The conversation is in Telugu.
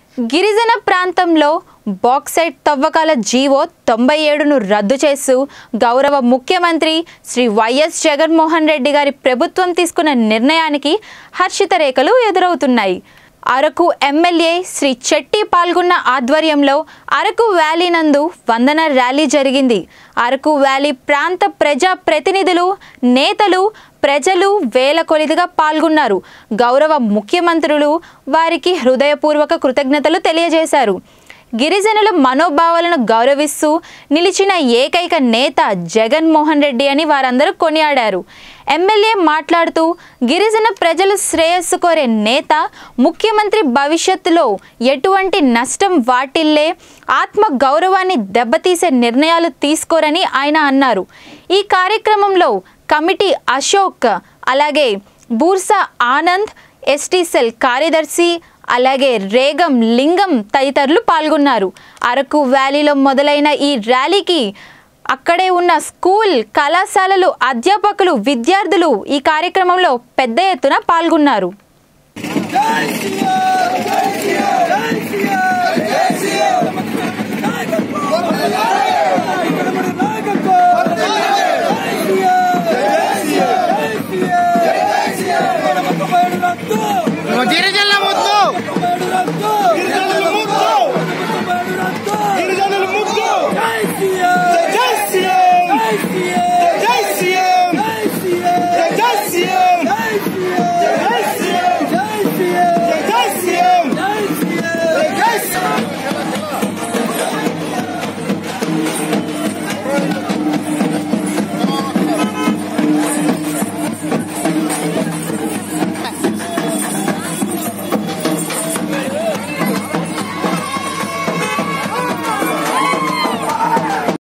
గిరిజన ప్రాంతంలో బాక్సైట్ తవ్వకాల జీవో తొంభై ఏడును రద్దు చేస్తూ గౌరవ ముఖ్యమంత్రి శ్రీ వైఎస్ జగన్మోహన్ రెడ్డి గారి ప్రభుత్వం తీసుకున్న నిర్ణయానికి హర్షిత రేఖలు ఎదురవుతున్నాయి అరకు ఎమ్మెల్యే శ్రీ చెట్టి పాల్గొన్న ఆధ్వర్యంలో అరకు వ్యాలీ నందు వందన ర్యాలీ జరిగింది అరకు వ్యాలీ ప్రాంత ప్రజా ప్రతినిధులు నేతలు ప్రజలు వేల కొలిదిగా పాల్గొన్నారు గౌరవ ముఖ్యమంత్రులు వారికి హృదయపూర్వక కృతజ్ఞతలు తెలియజేశారు గిరిజనుల మనోభావాలను గౌరవిస్తూ నిలిచిన ఏకైక నేత జగన్మోహన్ రెడ్డి అని వారందరూ కొనియాడారు ఎమ్మెల్యే మాట్లాడుతూ గిరిజన ప్రజలు శ్రేయస్సు కోరే నేత ముఖ్యమంత్రి భవిష్యత్తులో ఎటువంటి నష్టం వాటిల్లే ఆత్మ గౌరవాన్ని దెబ్బతీసే నిర్ణయాలు తీసుకోరని ఆయన అన్నారు ఈ కార్యక్రమంలో కమిటీ అశోక్ అలాగే బూర్సా ఆనంద్ ఎస్టీ సెల్ కార్యదర్శి అలాగే రేగం లింగం తదితరులు పాల్గొన్నారు అరకు వ్యాలీలో మొదలైన ఈ ర్యాలీకి అక్కడే ఉన్న స్కూల్ కళాశాలలు అధ్యాపకులు విద్యార్థులు ఈ కార్యక్రమంలో పెద్ద ఎత్తున పాల్గొన్నారు జై శ్రీరామ్